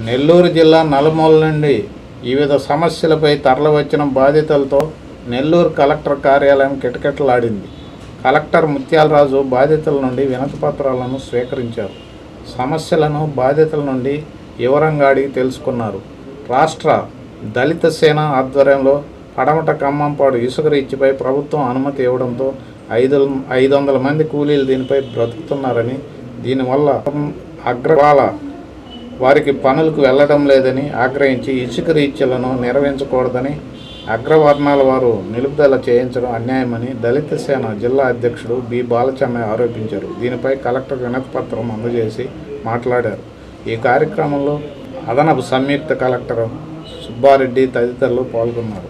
నెల్లూరు జిల్లా నలుమూల నుండి వివిధ సమస్యలపై తరలివచ్చిన బాధితులతో నెల్లూరు కలెక్టర్ కార్యాలయం కిటకిటలాడింది కలెక్టర్ ముత్యాలరాజు బాధితుల నుండి వినతిపత్రాలను స్వీకరించారు సమస్యలను బాధితుల నుండి వివరంగా అడిగి తెలుసుకున్నారు రాష్ట్ర దళిత సేన ఆధ్వర్యంలో పడమట ఖమ్మంపాడు ఇసుక రీచ్పై ప్రభుత్వం అనుమతి ఇవ్వడంతో ఐదు ఐదు వందల మంది కూలీలు దీనిపై బ్రతుకుతున్నారని దీనివల్ల అగ్రవాల వారికి పనులకు వెళ్ళడం లేదని ఆగ్రహించి ఇసుక రీచ్లను నిర్వహించకూడదని అగ్రవర్ణాల వారు నిలుపుదల చేయించడం అన్యాయమని దళిత సేన జిల్లా అధ్యక్షుడు బి బాలచన్నయ్య ఆరోపించారు దీనిపై కలెక్టర్ వినతిపత్రం అందజేసి మాట్లాడారు ఈ కార్యక్రమంలో అదనపు సంయుక్త కలెక్టర్ సుబ్బారెడ్డి తదితరులు పాల్గొన్నారు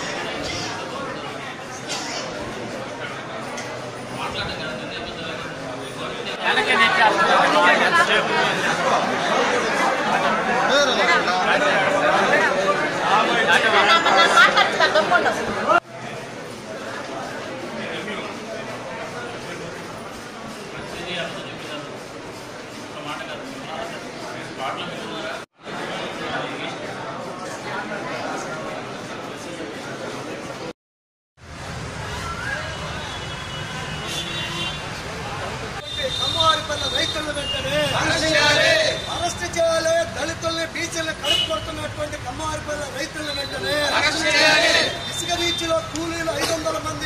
అమ్మవారిపల్ల రైతులను వెంటనే అరెస్ట్ చేయాలి దళితుల్ని బీసీలను కడుపు కొడుతున్నటువంటి కమ్మవారిపల్ల రైతులను వెంటనే ఇసుక రీచ్లో కూలీలు ఐదు వందల మంది